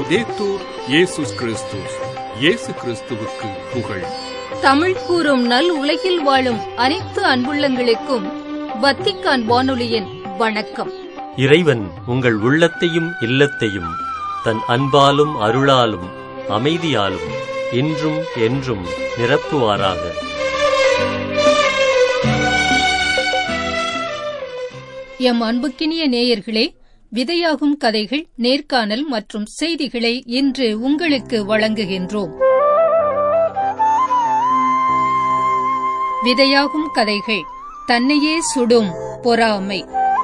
லவ்தேத்தூர் இயேசுஸ் கிறிஸ்துஸ் இயேசு கிறிஸ்துவுக்கு புகழ் தமிழ் கூறும் நல் உலகில் வாழும் அனைத்து அன்புள்ளங்களுக்கும் வத்திக்கான் வானொலியின் வணக்கம் இறைவன் உங்கள் உள்ளத்தையும் இல்லத்தையும் தன் அன்பாலும் அருளாலும் அமைதியாலும் இன்றும் என்றும் நிரப்புவாராக எம் அன்புக்கினிய நேயர்களே விதையாகும் கதைகள் நேர்காணல் மற்றும் செய்திகளை இன்று உங்களுக்கு வழங்குகின்றோம் விதையாகும் கதைகள் தன்னையே சுடும் பொறாமை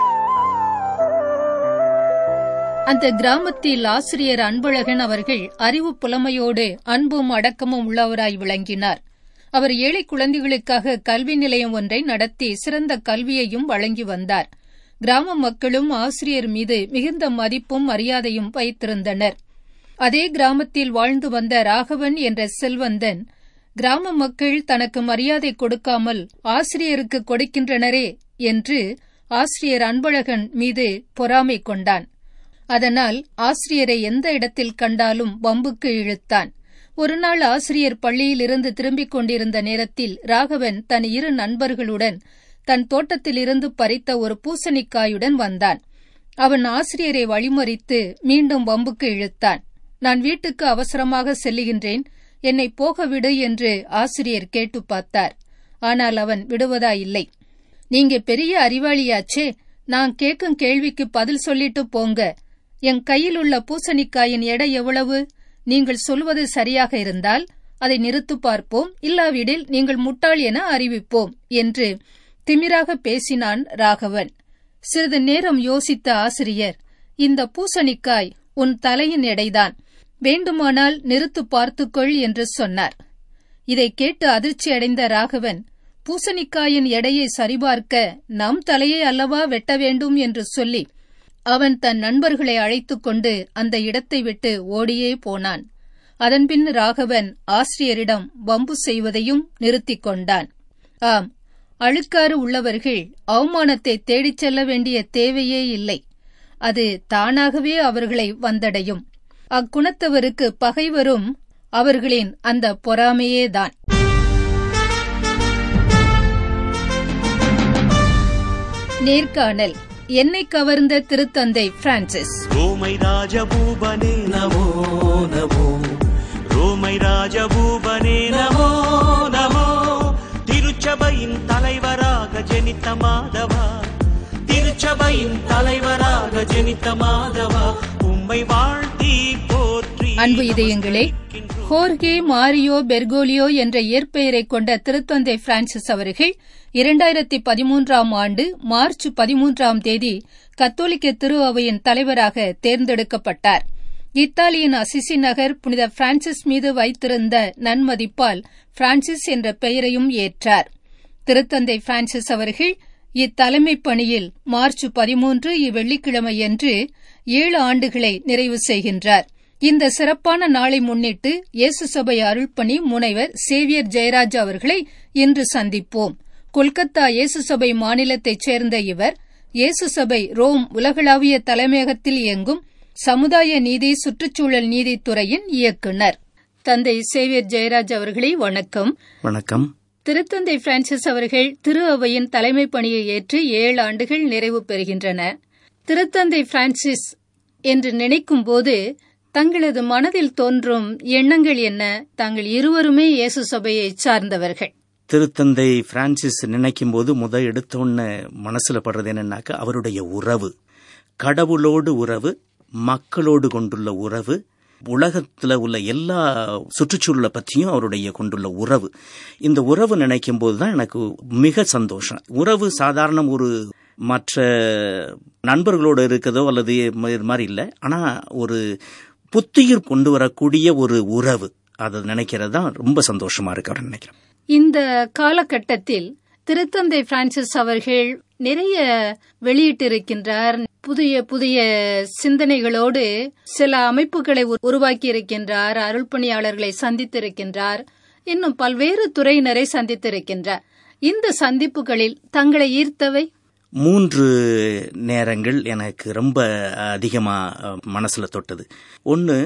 அந்த கிராமத்தில் ஆசிரியர் அன்பழகன் அவர்கள் அறிவு புலமையோடு அன்பும் அடக்கமும் உள்ளவராய் விளங்கினார் அவர் ஏழை குழந்தைகளுக்காக கல்வி நிலையம் ஒன்றை நடத்தி சிறந்த கல்வியையும் வழங்கி வந்தார் கிராம மக்களும் ஆசிரியர் மீது மிகுந்த மதிப்பும் மரியாதையும் வைத்திருந்தனர் அதே கிராமத்தில் வாழ்ந்து வந்த ராகவன் என்ற செல்வந்தன் கிராம மக்கள் தனக்கு மரியாதை கொடுக்காமல் ஆசிரியருக்கு கொடுக்கின்றனரே என்று ஆசிரியர் அன்பழகன் மீது பொறாமை கொண்டான் அதனால் ஆசிரியரை எந்த இடத்தில் கண்டாலும் வம்புக்கு இழுத்தான் ஒருநாள் ஆசிரியர் பள்ளியிலிருந்து திரும்பிக் கொண்டிருந்த நேரத்தில் ராகவன் தன் இரு நண்பர்களுடன் தன் தோட்டத்திலிருந்து பறித்த ஒரு பூசணிக்காயுடன் வந்தான் அவன் ஆசிரியரை வழிமறித்து மீண்டும் வம்புக்கு இழுத்தான் நான் வீட்டுக்கு அவசரமாக செல்லுகின்றேன் என்னை போக விடு என்று ஆசிரியர் கேட்டு பார்த்தார் ஆனால் அவன் விடுவதாயில்லை நீங்க பெரிய அறிவாளியாச்சே நான் கேட்கும் கேள்விக்கு பதில் சொல்லிட்டு போங்க என் கையில் உள்ள பூசணிக்காயின் எடை எவ்வளவு நீங்கள் சொல்வது சரியாக இருந்தால் அதை நிறுத்து பார்ப்போம் இல்லாவிடில் நீங்கள் முட்டாள் என அறிவிப்போம் என்று திமிராக பேசினான் ராகவன் சிறிது நேரம் யோசித்த ஆசிரியர் இந்த பூசணிக்காய் உன் தலையின் எடைதான் வேண்டுமானால் நிறுத்து பார்த்துக்கொள் என்று சொன்னார் இதை கேட்டு அதிர்ச்சி அடைந்த ராகவன் பூசணிக்காயின் எடையை சரிபார்க்க நம் தலையை அல்லவா வெட்ட வேண்டும் என்று சொல்லி அவன் தன் நண்பர்களை அழைத்துக் கொண்டு அந்த இடத்தை விட்டு ஓடியே போனான் அதன்பின் ராகவன் ஆசிரியரிடம் வம்பு செய்வதையும் நிறுத்திக் கொண்டான் ஆம் அழுக்காறு உள்ளவர்கள் அவமானத்தை தேடிச் செல்ல வேண்டிய தேவையே இல்லை அது தானாகவே அவர்களை வந்தடையும் அக்குணத்தவருக்கு பகைவரும் அவர்களின் அந்த பொறாமையேதான் நேர்காணல் என்னை கவர்ந்த திருத்தந்தை பிரான்சிஸ் ரோமை ராஜபூபனே நமோ நமோ ரோமை ராஜபூபனே நமோ நமோ திருச்சபையின் தலைவராக ஜெனித்த மாதவா திருச்சபையின் தலைவராக ஜெனித்த மாதவா உம்மை வாழ்த்தி போற்றி அன்பு இதயங்களே ஹோர்கே மாரியோ பெர்கோலியோ என்ற இயற்பெயரை கொண்ட திருத்தந்தை பிரான்சிஸ் அவர்கள் இரண்டாயிரத்தி பதிமூன்றாம் ஆண்டு மார்ச் பதிமூன்றாம் தேதி கத்தோலிக்க திரு அவையின் தலைவராக தேர்ந்தெடுக்கப்பட்டார் இத்தாலியின் அசிசி நகர் புனித பிரான்சிஸ் மீது வைத்திருந்த நன்மதிப்பால் பிரான்சிஸ் என்ற பெயரையும் ஏற்றார் திருத்தந்தை பிரான்சிஸ் அவர்கள் இத்தலைமை பணியில் மார்ச் பதிமூன்று இவ்வெள்ளிக்கிழமையன்று ஏழு ஆண்டுகளை நிறைவு செய்கின்றார் இந்த சிறப்பான நாளை முன்னிட்டு இயேசு சபை அருள்பணி முனைவர் சேவியர் ஜெயராஜ் அவர்களை இன்று சந்திப்போம் கொல்கத்தா இயேசு சபை மாநிலத்தைச் சேர்ந்த இவர் இயேசு சபை ரோம் உலகளாவிய தலைமையகத்தில் இயங்கும் சமுதாய நீதி சுற்றுச்சூழல் நீதித்துறையின் இயக்குனர் தந்தை சேவியர் ஜெயராஜ் அவர்களே வணக்கம் வணக்கம் திருத்தந்தை பிரான்சிஸ் அவர்கள் திரு அவையின் தலைமை பணியை ஏற்று ஏழு ஆண்டுகள் நிறைவு பெறுகின்றன திருத்தந்தை பிரான்சிஸ் என்று நினைக்கும் போது தங்களது மனதில் தோன்றும் எண்ணங்கள் என்ன தாங்கள் இருவருமே இயேசு சபையை சார்ந்தவர்கள் திருத்தந்தை பிரான்சிஸ் நினைக்கும் போது முத எடுத்தோன்னு மனசுல படுறது என்னன்னாக்கா அவருடைய உறவு கடவுளோடு உறவு மக்களோடு கொண்டுள்ள உறவு உலகத்துல உள்ள எல்லா சுற்றுச்சூழலை பற்றியும் அவருடைய கொண்டுள்ள உறவு இந்த உறவு நினைக்கும் போது தான் எனக்கு மிக சந்தோஷம் உறவு சாதாரண ஒரு மற்ற நண்பர்களோடு இருக்கிறதோ அல்லது இது மாதிரி இல்லை ஆனா ஒரு புத்துயிர் கொண்டு வரக்கூடிய ஒரு உறவு அதை நினைக்கிறது தான் ரொம்ப சந்தோஷமா இருக்கு அவர் நினைக்கிறேன் இந்த காலகட்டத்தில் திருத்தந்தை பிரான்சிஸ் அவர்கள் நிறைய வெளியிட்டிருக்கின்றார் புதிய புதிய சிந்தனைகளோடு சில அமைப்புகளை உருவாக்கி இருக்கின்றார் அருள்பணியாளர்களை சந்தித்திருக்கின்றார் இன்னும் பல்வேறு துறையினரை சந்தித்திருக்கின்றார் இந்த சந்திப்புகளில் தங்களை ஈர்த்தவை மூன்று நேரங்கள் எனக்கு ரொம்ப அதிகமா அஹ், மனசுல தொட்டது ஒன்று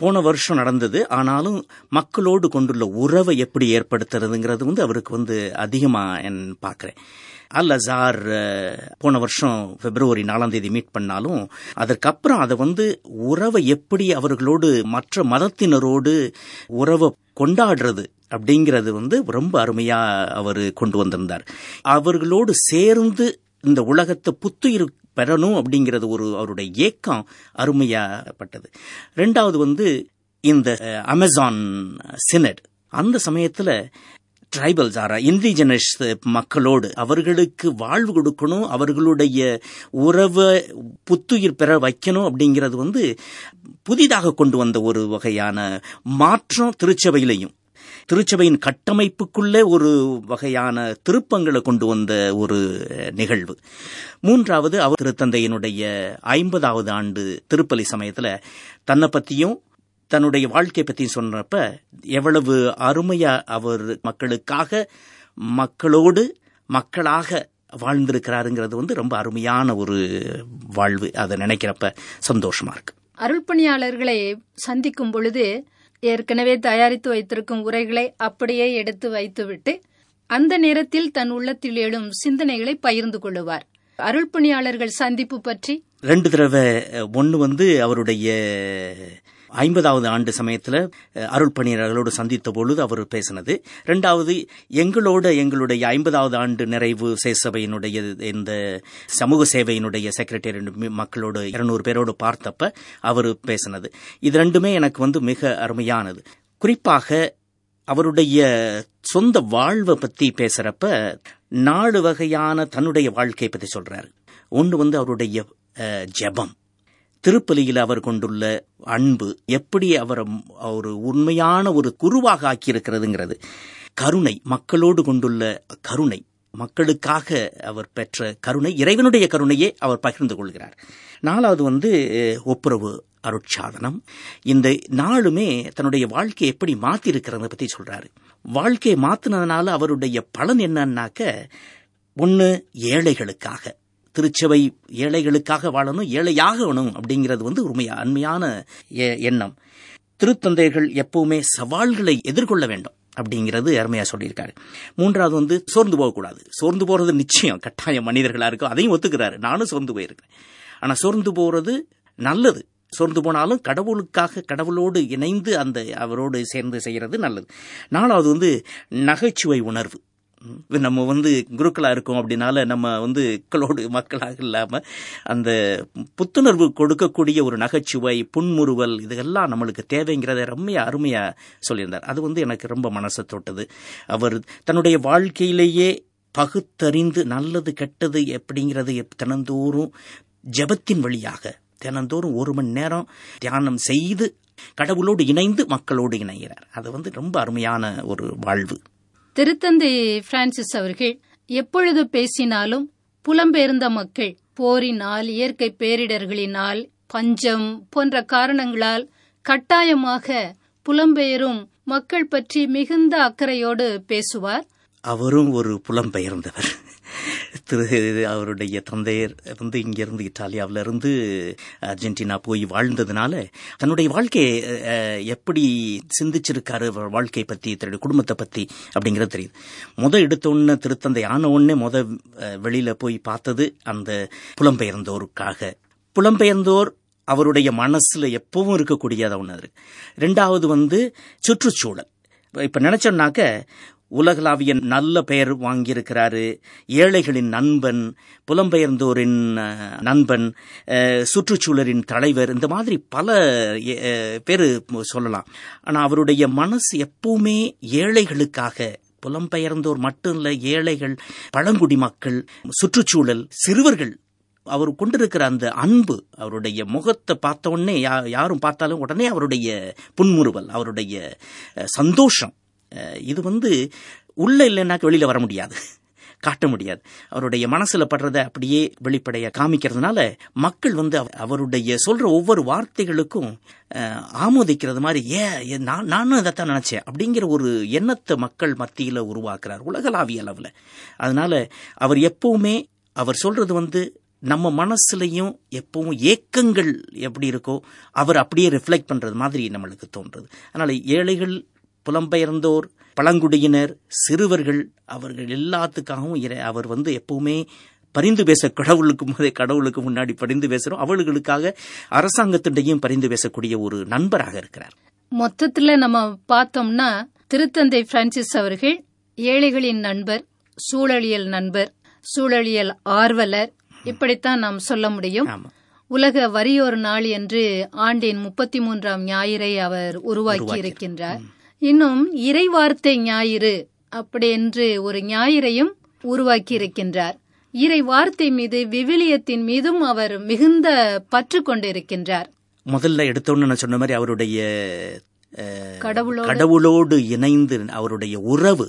போன வருஷம் நடந்தது ஆனாலும் மக்களோடு கொண்டுள்ள உறவை எப்படி ஏற்படுத்துறதுங்கிறது வந்து அவருக்கு வந்து அதிகமா என் பார்க்கிறேன் அல் அசார் அஹ், போன வருஷம் பிப்ரவரி நாலாம் தேதி மீட் பண்ணாலும் அதற்கப்புறம் அதை வந்து உறவை எப்படி அவர்களோடு மற்ற மதத்தினரோடு உறவை கொண்டாடுறது அப்படிங்கிறது வந்து ரொம்ப அருமையா அவர் கொண்டு வந்திருந்தார் அவர்களோடு சேர்ந்து இந்த உலகத்தை புத்துயிர் பெறணும் அப்படிங்கிறது ஒரு அவருடைய ஏக்கம் அருமையாப்பட்டது ரெண்டாவது வந்து இந்த அஹ், அமேசான் சினட் அந்த சமயத்துல ட்ரைபல்ஸ் ஆரா இண்டிஜினஸ் மக்களோடு அவர்களுக்கு வாழ்வு கொடுக்கணும் அவர்களுடைய உறவை புத்துயிர் பெற வைக்கணும் அப்படிங்கிறது வந்து புதிதாக கொண்டு வந்த ஒரு வகையான மாற்றம் திருச்சபையிலையும் திருச்சபையின் கட்டமைப்புக்குள்ளே ஒரு வகையான திருப்பங்களை கொண்டு வந்த ஒரு நிகழ்வு மூன்றாவது அவர் திருத்தந்தையினுடைய ஐம்பதாவது ஆண்டு திருப்பலி சமயத்துல தன்னை பத்தியும் தன்னுடைய வாழ்க்கை பத்தி சொன்னப்ப எவ்வளவு அருமையா அவர் மக்களுக்காக மக்களோடு மக்களாக வாழ்ந்திருக்கிறாருங்கிறது வந்து ரொம்ப அருமையான ஒரு வாழ்வு அதை நினைக்கிறப்ப சந்தோஷமா இருக்கு அருள்பணியாளர்களை சந்திக்கும் பொழுது ஏற்கனவே தயாரித்து வைத்திருக்கும் உரைகளை அப்படியே எடுத்து வைத்துவிட்டு அந்த நேரத்தில் தன் உள்ளத்தில் எழும் சிந்தனைகளை பகிர்ந்து கொள்ளுவார் அருள்பணியாளர்கள் சந்திப்பு பற்றி ரெண்டு தடவை ஒன்று வந்து அவருடைய ஐம்பதாவது ஆண்டு சமயத்தில் அருள் பணியாளர்களோடு சந்தித்த பொழுது அவர் பேசினது ரெண்டாவது எங்களோட எங்களுடைய ஐம்பதாவது ஆண்டு நிறைவு சேசபையினுடைய இந்த சமூக சேவையினுடைய செக்ரட்டரி மக்களோடு இருநூறு பேரோடு பார்த்தப்ப அவர் பேசினது இது ரெண்டுமே எனக்கு வந்து மிக அருமையானது குறிப்பாக அவருடைய சொந்த வாழ்வை பத்தி பேசுறப்ப நாலு வகையான தன்னுடைய வாழ்க்கை பத்தி சொல்றாரு ஒன்று வந்து அவருடைய அஹ், ஜெபம் திருப்பலியில் அவர் கொண்டுள்ள அன்பு எப்படி அவர் ஒரு உண்மையான ஒரு குருவாக ஆக்கியிருக்கிறதுங்கிறது கருணை மக்களோடு கொண்டுள்ள கருணை மக்களுக்காக அவர் பெற்ற கருணை இறைவனுடைய கருணையே அவர் பகிர்ந்து கொள்கிறார் நாலாவது வந்து அஹ், ஒப்புரவு அருட்சாதனம் இந்த நாளுமே தன்னுடைய வாழ்க்கையை எப்படி மாத்திருக்கிறத பத்தி சொல்றாரு வாழ்க்கையை மாத்தினதுனால அவருடைய பலன் என்னன்னாக்க ஒன்று ஏழைகளுக்காக திருச்சபை ஏழைகளுக்காக வாழணும் ஏழையாகணும் அப்படிங்கிறது வந்து உண்மையா அண்மையான எ- எண்ணம் திருத்தந்தைகள் எப்பவுமே சவால்களை எதிர்கொள்ள வேண்டும் அப்படிங்கிறது அருமையா சொல்லியிருக்காரு மூன்றாவது வந்து சோர்ந்து போகக்கூடாது சோர்ந்து போறது நிச்சயம் கட்டாயம் மனிதர்களா இருக்கும் அதையும் ஒத்துக்கிறாரு நானும் சோர்ந்து போயிருக்கேன் ஆனா சோர்ந்து போறது நல்லது சோர்ந்து போனாலும் கடவுளுக்காக கடவுளோடு இணைந்து அந்த அவரோடு சேர்ந்து செய்யறது நல்லது நாலாவது வந்து நகைச்சுவை உணர்வு ம், நம்ம வந்து குருக்களா இருக்கோம் அப்படின்னால நம்ம வந்து மக்களோடு மக்களாக இல்லாம அந்த புத்துணர்வு கொடுக்கக்கூடிய ஒரு நகைச்சுவை புன்முறுவல் இதெல்லாம் நம்மளுக்கு தேவைங்கிறத ரொம்ப அருமையா சொல்லியிருந்தார் அது வந்து எனக்கு ரொம்ப மனசை தொட்டது அவர் தன்னுடைய வாழ்க்கையிலேயே பகுத்தறிந்து நல்லது கெட்டது எப்படிங்கிறது எப்- தினந்தோறும் ஜெபத்தின் வழியாக தினந்தோறும் ஒரு மணி நேரம் தியானம் செய்து கடவுளோடு இணைந்து மக்களோடு இணைகிறார் அது வந்து ரொம்ப அருமையான ஒரு வாழ்வு திருத்தந்தை பிரான்சிஸ் அவர்கள் எப்பொழுது பேசினாலும் புலம்பெயர்ந்த மக்கள் போரினால் இயற்கை பேரிடர்களினால் பஞ்சம் போன்ற காரணங்களால் கட்டாயமாக புலம்பெயரும் மக்கள் பற்றி மிகுந்த அக்கறையோடு பேசுவார் அவரும் ஒரு புலம்பெயர்ந்தவர் திரு அவருடைய தந்தையர் வந்து இங்கிருந்து இத்தாலியாவில இருந்து அர்ஜென்டினா போய் வாழ்ந்ததுனால தன்னுடைய வாழ்க்கையை அஹ், எப்படி சிந்திச்சிருக்காரு அவர் வாழ்க்கையை பத்தி தன்னுடைய குடும்பத்தை பத்தி அப்படிங்கிறது தெரியுது முத எடுத்த உடனே திருத்தந்தை ஆன உடனே முத அஹ், வெளியில போய் பார்த்தது அந்த புலம்பெயர்ந்தோருக்காக புலம்பெயர்ந்தோர் அவருடைய மனசுல எப்பவும் இருக்கக்கூடியத ஒன்று இருக்கு ரெண்டாவது வந்து சுற்றுச்சூழல் இப்ப நினைச்சோம்னாக்க உலகளாவிய நல்ல பெயர் வாங்கியிருக்கிறாரு ஏழைகளின் நண்பன் புலம்பெயர்ந்தோரின் அஹ், நண்பன் அஹ், சுற்றுச்சூழலின் தலைவர் இந்த மாதிரி பல அஹ், பேரு சொல்லலாம் ஆனா அவருடைய மனசு எப்பவுமே ஏழைகளுக்காக புலம்பெயர்ந்தோர் மட்டும் இல்ல ஏழைகள் பழங்குடி மக்கள் சுற்றுச்சூழல் சிறுவர்கள் அவர் கொண்டிருக்கிற அந்த அன்பு அவருடைய முகத்தை பார்த்த உடனே யா- யாரும் பார்த்தாலும் உடனே அவருடைய புன்முறுவல் அவருடைய அஹ், சந்தோஷம் அஹ், இது வந்து உள்ள இல்லைன்னாக்க வெளியில வர முடியாது காட்ட முடியாது அவருடைய மனசுல படுறத அப்படியே வெளிப்படைய காமிக்கிறதுனால மக்கள் வந்து அவ- அவருடைய சொல்ற ஒவ்வொரு வார்த்தைகளுக்கும் அஹ், ஆமோதிக்கிறது மாதிரி ஏ ஏ, நான் நானும் அதைத்தான் நினைச்சேன் அப்படிங்கிற ஒரு எண்ணத்தை மக்கள் மத்தியில உருவாக்குறார் உலகளாவிய அளவுல அதனால அவர் எப்பவுமே அவர் சொல்றது வந்து நம்ம மனசுலையும் எப்பவும் ஏக்கங்கள் எப்படி இருக்கோ அவர் அப்படியே ரிஃப்ளெக்ட் பண்றது மாதிரி நம்மளுக்கு தோன்றுது அதனால ஏழைகள் புலம்பெயர்ந்தோர் பழங்குடியினர் சிறுவர்கள் அவர்கள் எல்லாத்துக்காகவும் இறை- அவர் வந்து எப்பவுமே பரிந்து பேச கடவுளுக்கு முதல் கடவுளுக்கு முன்னாடி பரிந்து பேசுறோம் அவர்களுக்காக அரசாங்கத்திடையும் பரிந்து பேசக்கூடிய ஒரு நண்பராக இருக்கிறார் மொத்தத்துல நம்ம பார்த்தோம்னா திருத்தந்தை பிரான்சிஸ் அவர்கள் ஏழைகளின் நண்பர் சூழலியல் நண்பர் சூழலியல் ஆர்வலர் இப்படித்தான் நாம் சொல்ல முடியும் ஆமா உலக வறியோர் நாள் என்று ஆண்டின் முப்பத்தி மூன்றாம் ஞாயிறை அவர் உருவாக்கி இருக்கின்றார் இன்னும் இறைவார்த்தை ஞாயிறு அப்படி என்று ஒரு ஞாயிறையும் உருவாக்கி இருக்கின்றார் இறை வார்த்தை மீது விவிலியத்தின் மீதும் அவர் மிகுந்த பற்று கொண்டிருக்கின்றார் முதல்ல எடுத்தோன்னு நான் சொன்ன மாதிரி அவருடைய அஹ், கடவுளோடு கடவுளோடு இணைந்து அவருடைய உறவு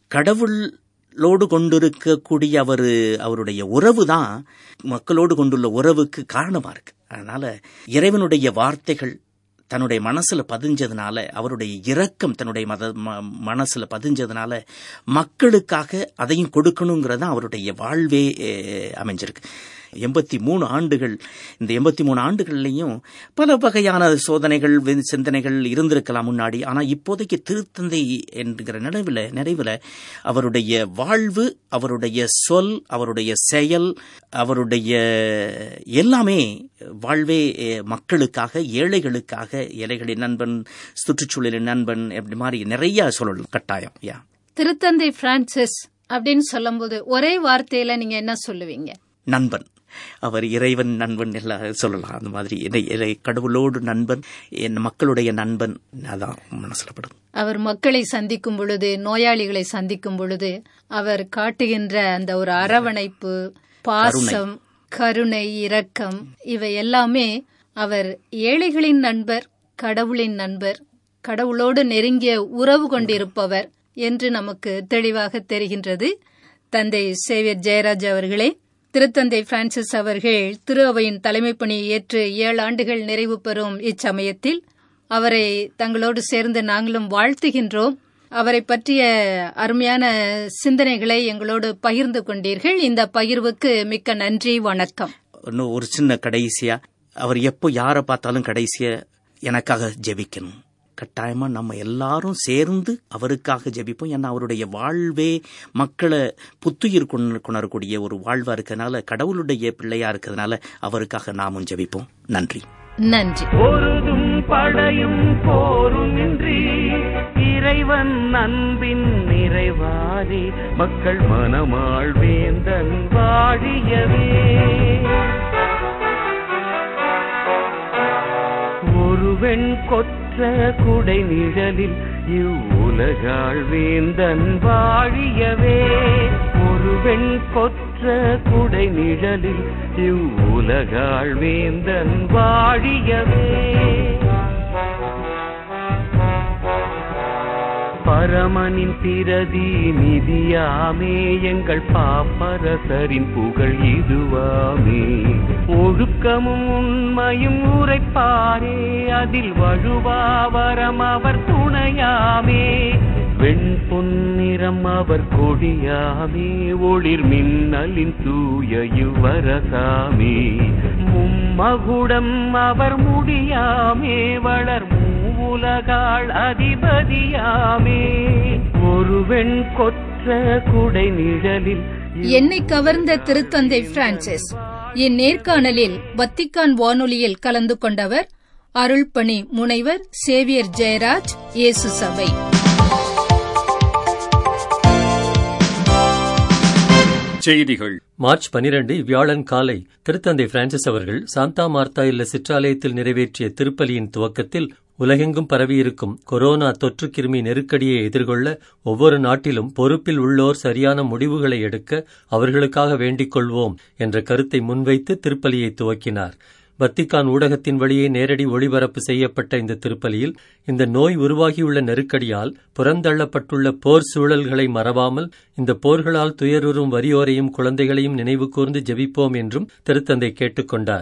கடவுளோடு கொண்டிருக்கக்கூடிய அவர் அவருடைய உறவு தான் மக்களோடு கொண்டுள்ள உறவுக்கு காரணமா இருக்கு அதனால இறைவனுடைய வார்த்தைகள் தன்னுடைய மனசுல பதிஞ்சதுனால அவருடைய இரக்கம் தன்னுடைய மத ம- மனசுல பதிஞ்சதுனால மக்களுக்காக அதையும் கொடுக்கணுங்கிறது தான் அவருடைய வாழ்வே அஹ், அமைஞ்சிருக்கு எண்பத்தி மூணு ஆண்டுகள் இந்த எண்பத்தி மூணு ஆண்டுகள்லையும் பல வகையான சோதனைகள் வி- சிந்தனைகள் இருந்திருக்கலாம் முன்னாடி ஆனா இப்போதைக்கு திருத்தந்தை என்கிற நினைவில் நிறைவில் அவருடைய வாழ்வு அவருடைய சொல் அவருடைய செயல் அவருடைய எல்லாமே வாழ்வே அஹ், மக்களுக்காக ஏழைகளுக்காக ஏழைகளின் நண்பன் சுற்றுச்சூழலின் நண்பன் அப்படி மாதிரி நிறைய சொல்லலாம் கட்டாயம் யா திருத்தந்தை பிரான்சிஸ் அப்படின்னு சொல்லும்போது ஒரே வார்த்தையில நீங்க என்ன சொல்லுவீங்க நண்பன் அவர் இறைவன் நண்பன் எல்லாம் சொல்லலாம் அந்த மாதிரி இறை இறை கடவுளோடு நண்பன் என் மக்களுடைய நண்பன் அதான் மனசுல படும் அவர் மக்களை சந்திக்கும் பொழுது நோயாளிகளை சந்திக்கும் பொழுது அவர் காட்டுகின்ற அந்த ஒரு அரவணைப்பு பாசம் கருணை இரக்கம் இவை எல்லாமே அவர் ஏழைகளின் நண்பர் கடவுளின் நண்பர் கடவுளோடு நெருங்கிய உறவு கொண்டிருப்பவர் என்று நமக்கு தெளிவாக தெரிகின்றது தந்தை சேவியர் ஜெயராஜ் அவர்களே திருத்தந்தை பிரான்சிஸ் அவர்கள் திரு அவையின் தலைமை பணியை ஏற்று ஏழு ஆண்டுகள் நிறைவு பெறும் இச்சமயத்தில் அவரை தங்களோடு சேர்ந்து நாங்களும் வாழ்த்துகின்றோம் அவரை பற்றிய அருமையான சிந்தனைகளை எங்களோடு பகிர்ந்து கொண்டீர்கள் இந்த பகிர்வுக்கு மிக்க நன்றி வணக்கம் இன்னும் ஒரு சின்ன கடைசியா அவர் எப்போ யாரை பார்த்தாலும் கடைசியா எனக்காக ஜெபிக்கணும் கட்டாயமா நம்ம எல்லாரும் சேர்ந்து அவருக்காக ஜெபிப்போம் ஏன்னா அவருடைய வாழ்வே மக்களை புத்துயிர் கொண- கொணரக்கூடிய ஒரு வாழ்வா இருக்கிறதுனால கடவுளுடைய பிள்ளையா இருக்கிறதுனால அவருக்காக நாமும் ஜெபிப்போம் நன்றி நன்றி பொருதும் படையும் போரும் இன்றி இறைவன் அன்பின் நிறைவாரி மக்கள் மனமாழ்வேந்தன் வாழியவே ஒருவன் கொற்ற குடை நிழலில் இவ்வுலகாள் வேந்தன் வாழியவே ஒருவன் கொற்ற குடை நிழலில் இவ்வுலகாள் வேந்தன் வாழியவே பரமனின் பிரதி நிதியாமே எங்கள் பாப்பரசரின் புகழ் இதுவாமே ஒழுக்கமும் உண்மையும் உரைப்பாரே அதில் வழுவாவரம் அவர் துணையாமே வெண் பொன்னிறம் அவர் கொடியாமே ஒளிர் மின்னலின் தூய யுவரசாமே மும்மகுடம் அவர் முடியாமே வளர் மூவுலகாள் அதிபதியாமே ஒருவன் கொற்ற குடை நிழலில் என்னை கவர்ந்த திருத்தந்தை பிரான்சிஸ் இந்நேர்காணலில் வத்திக்கான் வானொலியில் கலந்து கொண்டவர் அருள்பணி முனைவர் சேவியர் ஜெயராஜ் இயேசு சபை செய்திகள் மார்ச் பனிரெண்டு வியாழன் காலை திருத்தந்தை பிரான்சிஸ் அவர்கள் சாந்தா மார்த்தா இல்ல சிற்றாலயத்தில் நிறைவேற்றிய திருப்பலியின் துவக்கத்தில் உலகெங்கும் பரவியிருக்கும் கொரோனா தொற்று கிருமி நெருக்கடியை எதிர்கொள்ள ஒவ்வொரு நாட்டிலும் பொறுப்பில் உள்ளோர் சரியான முடிவுகளை எடுக்க அவர்களுக்காக வேண்டிக் கொள்வோம் என்ற கருத்தை முன்வைத்து திருப்பலியை துவக்கினார் வத்திக்கான் ஊடகத்தின் வழியே நேரடி ஒளிபரப்பு செய்யப்பட்ட இந்த திருப்பலியில் இந்த நோய் உருவாகியுள்ள நெருக்கடியால் புறந்தள்ளப்பட்டுள்ள போர் சூழல்களை மறவாமல் இந்த போர்களால் துயருறும் வறியோரையும் குழந்தைகளையும் நினைவு கூர்ந்து ஜெபிப்போம் என்றும் திருத்தந்தை கேட்டுக்கொண்டார்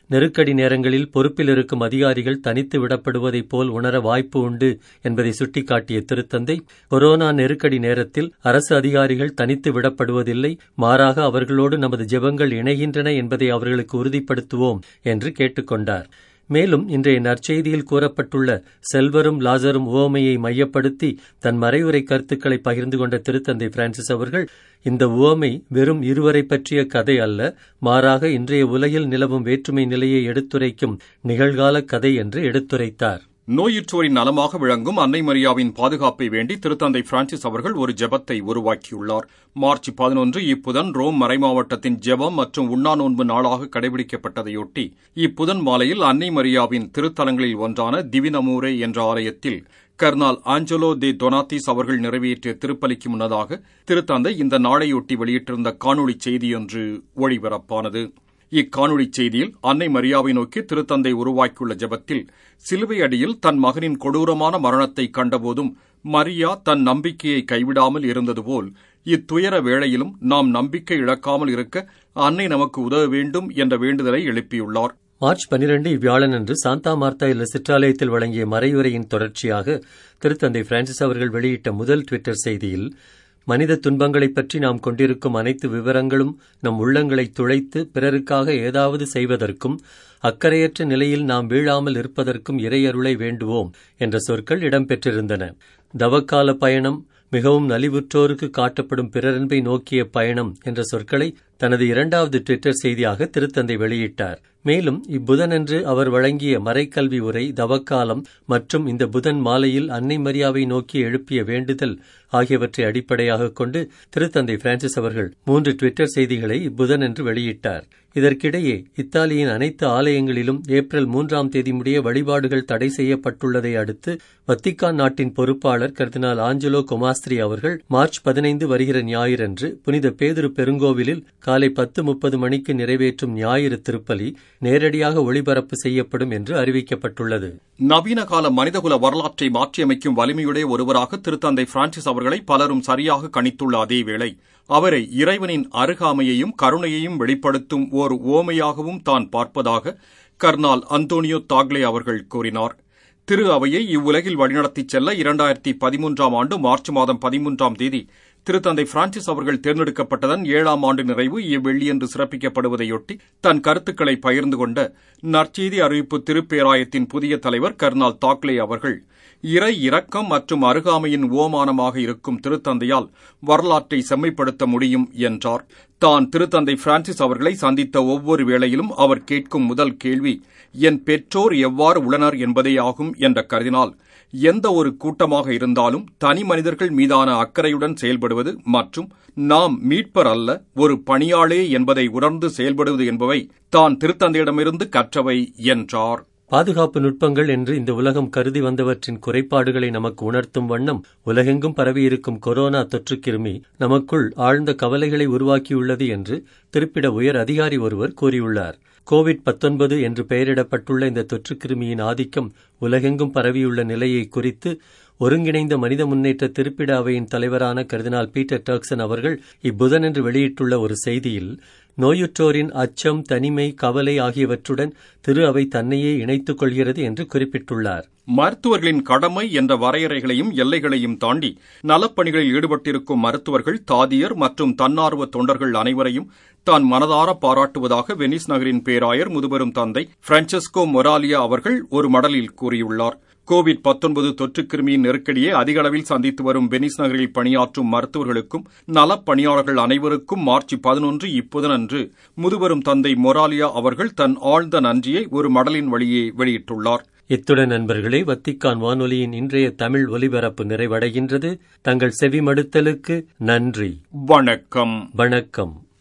நெருக்கடி நேரங்களில் பொறுப்பில் இருக்கும் அதிகாரிகள் தனித்து விடப்படுவதைப் போல் உணர வாய்ப்பு உண்டு என்பதை சுட்டிக்காட்டிய திருத்தந்தை கொரோனா நெருக்கடி நேரத்தில் அரசு அதிகாரிகள் தனித்து விடப்படுவதில்லை மாறாக அவர்களோடு நமது ஜெபங்கள் இணைகின்றன என்பதை அவர்களுக்கு உறுதிப்படுத்துவோம் என்று கேட்டுக்கொண்டார் மேலும் இன்றைய நற்செய்தியில் கூறப்பட்டுள்ள செல்வரும் லாசரும் உவமையை மையப்படுத்தி தன் மறைவுரை கருத்துக்களை பகிர்ந்து கொண்ட திருத்தந்தை பிரான்சிஸ் அவர்கள் இந்த உவமை வெறும் இருவரை பற்றிய கதை அல்ல மாறாக இன்றைய உலகில் நிலவும் வேற்றுமை நிலையை எடுத்துரைக்கும் நிகழ்கால கதை என்று எடுத்துரைத்தார் நோயுற்றோரின் நலமாக விளங்கும் அன்னை மரியாவின் பாதுகாப்பை வேண்டி திருத்தந்தை பிரான்சிஸ் அவர்கள் ஒரு ஜெபத்தை உருவாக்கியுள்ளார் மார்ச் பதினொன்று இப்புதன் ரோம் மறைமாவட்டத்தின் ஜெபம் மற்றும் உண்ணா நோன்பு நாளாக கடைபிடிக்கப்பட்டதையொட்டி இப்புதன் மாலையில் அன்னை மரியாவின் திருத்தலங்களில் ஒன்றான திவினமூரே என்ற ஆலயத்தில் கர்னால் ஆஞ்சலோ தே டொனாத்திஸ் அவர்கள் நிறைவேற்றிய திருப்பலிக்கு முன்னதாக திருத்தந்தை இந்த நாளையொட்டி வெளியிட்டிருந்த காணொளி செய்தியொன்று ஒளிபரப்பானது இக்காணொளி செய்தியில் அன்னை மரியாவை நோக்கி திருத்தந்தை உருவாக்கியுள்ள ஜெபத்தில் சிலுவை அடியில் தன் மகனின் கொடூரமான மரணத்தை கண்டபோதும் மரியா தன் நம்பிக்கையை கைவிடாமல் இருந்தது போல் இத்துயர வேளையிலும் நாம் நம்பிக்கை இழக்காமல் இருக்க அன்னை நமக்கு உதவ வேண்டும் என்ற வேண்டுதலை எழுப்பியுள்ளார் மார்ச் பனிரெண்டு இவ்வியாழனன்று சாந்தா மார்த்தா இல்ல சிற்றாலயத்தில் வழங்கிய மறையுரையின் தொடர்ச்சியாக திருத்தந்தை பிரான்சிஸ் அவர்கள் வெளியிட்ட முதல் டுவிட்டர் செய்தியில் மனித துன்பங்களைப் பற்றி நாம் கொண்டிருக்கும் அனைத்து விவரங்களும் நம் உள்ளங்களை துளைத்து பிறருக்காக ஏதாவது செய்வதற்கும் அக்கறையற்ற நிலையில் நாம் வீழாமல் இருப்பதற்கும் இறையருளை வேண்டுவோம் என்ற சொற்கள் இடம்பெற்றிருந்தன தவக்கால பயணம் மிகவும் நலிவுற்றோருக்கு காட்டப்படும் பிறரன்பை நோக்கிய பயணம் என்ற சொற்களை தனது இரண்டாவது ட்விட்டர் செய்தியாக திருத்தந்தை வெளியிட்டார் மேலும் இப்புதனன்று அவர் வழங்கிய மறைக்கல்வி உரை தவக்காலம் மற்றும் இந்த புதன் மாலையில் அன்னை மரியாவை நோக்கி எழுப்பிய வேண்டுதல் ஆகியவற்றை அடிப்படையாக கொண்டு திருத்தந்தை பிரான்சிஸ் அவர்கள் மூன்று ட்விட்டர் செய்திகளை இப்புதனன்று வெளியிட்டார் இதற்கிடையே இத்தாலியின் அனைத்து ஆலயங்களிலும் ஏப்ரல் மூன்றாம் தேதி முடிய வழிபாடுகள் தடை செய்யப்பட்டுள்ளதை அடுத்து வத்திக்கான் நாட்டின் பொறுப்பாளர் கர்தினால் ஆஞ்சலோ கொமாஸ்திரி அவர்கள் மார்ச் பதினைந்து வருகிற ஞாயிறன்று புனித பேதுரு பெருங்கோவிலில் காலை பத்து முப்பது மணிக்கு நிறைவேற்றும் ஞாயிறு திருப்பலி நேரடியாக ஒளிபரப்பு செய்யப்படும் என்று அறிவிக்கப்பட்டுள்ளது நவீன கால மனிதகுல வரலாற்றை மாற்றியமைக்கும் வலிமையுடைய ஒருவராக திருத்தந்தை பிரான்சிஸ் அவர்களை பலரும் சரியாக கணித்துள்ள அதேவேளை அவரை இறைவனின் அருகாமையையும் கருணையையும் வெளிப்படுத்தும் ஓர் ஓமையாகவும் தான் பார்ப்பதாக கர்னால் அந்தோனியோ தாக்லே அவர்கள் கூறினார் திரு அவையை இவ்வுலகில் வழிநடத்திச் செல்ல இரண்டாயிரத்தி பதிமூன்றாம் ஆண்டு மார்ச் மாதம் பதிமூன்றாம் தேதி திருத்தந்தை பிரான்சிஸ் அவர்கள் தேர்ந்தெடுக்கப்பட்டதன் ஏழாம் ஆண்டு நிறைவு இவ்வெள்ளியன்று சிறப்பிக்கப்படுவதையொட்டி தன் கருத்துக்களை பகிர்ந்து கொண்ட நற்செய்தி அறிவிப்பு திருப்பேராயத்தின் புதிய தலைவர் கர்னால் தாக்லே அவர்கள் இறை இரக்கம் மற்றும் அருகாமையின் ஓமானமாக இருக்கும் திருத்தந்தையால் வரலாற்றை செம்மைப்படுத்த முடியும் என்றார் தான் திருத்தந்தை பிரான்சிஸ் அவர்களை சந்தித்த ஒவ்வொரு வேளையிலும் அவர் கேட்கும் முதல் கேள்வி என் பெற்றோர் எவ்வாறு உள்ளனர் என்பதே ஆகும் என்ற கருதினால் எந்த ஒரு கூட்டமாக இருந்தாலும் தனி மனிதர்கள் மீதான அக்கறையுடன் செயல்படுவது மற்றும் நாம் மீட்பர் அல்ல ஒரு பணியாளே என்பதை உணர்ந்து செயல்படுவது என்பவை தான் திருத்தந்தையிடமிருந்து கற்றவை என்றார் பாதுகாப்பு நுட்பங்கள் என்று இந்த உலகம் கருதி வந்தவற்றின் குறைபாடுகளை நமக்கு உணர்த்தும் வண்ணம் உலகெங்கும் பரவியிருக்கும் கொரோனா தொற்று கிருமி நமக்குள் ஆழ்ந்த கவலைகளை உருவாக்கியுள்ளது என்று திருப்பிட உயர் அதிகாரி ஒருவர் கூறியுள்ளார் கோவிட் பத்தொன்பது என்று பெயரிடப்பட்டுள்ள இந்த தொற்று கிருமியின் ஆதிக்கம் உலகெங்கும் பரவியுள்ள நிலையை குறித்து ஒருங்கிணைந்த மனித முன்னேற்ற திருப்பிட அவையின் தலைவரான கர்தினால் பீட்டர் டர்க்சன் அவர்கள் இப்புதனன்று வெளியிட்டுள்ள ஒரு செய்தியில் நோயுற்றோரின் அச்சம் தனிமை கவலை ஆகியவற்றுடன் திரு அவை தன்னையே இணைத்துக் கொள்கிறது என்று குறிப்பிட்டுள்ளார் மருத்துவர்களின் கடமை என்ற வரையறைகளையும் எல்லைகளையும் தாண்டி நலப்பணிகளில் ஈடுபட்டிருக்கும் மருத்துவர்கள் தாதியர் மற்றும் தன்னார்வ தொண்டர்கள் அனைவரையும் தான் மனதார பாராட்டுவதாக வெனிஸ் நகரின் பேராயர் முதுபெரும் தந்தை பிரான்செஸ்கோ மொராலியா அவர்கள் ஒரு மடலில் கூறியுள்ளார் கோவிட் பத்தொன்பது தொற்று கிருமியின் நெருக்கடியை அதிக அளவில் சந்தித்து வரும் வெனிஸ் நகரில் பணியாற்றும் மருத்துவர்களுக்கும் நலப் பணியாளர்கள் அனைவருக்கும் மார்ச் பதினொன்று இப்புதனன்று முதுபெரும் தந்தை மொராலியா அவர்கள் தன் ஆழ்ந்த நன்றியை ஒரு மடலின் வழியே வெளியிட்டுள்ளார் இத்துடன் நண்பர்களே வத்திக்கான் வானொலியின் இன்றைய தமிழ் ஒலிபரப்பு நிறைவடைகின்றது தங்கள் செவிமடுத்தலுக்கு நன்றி வணக்கம் வணக்கம்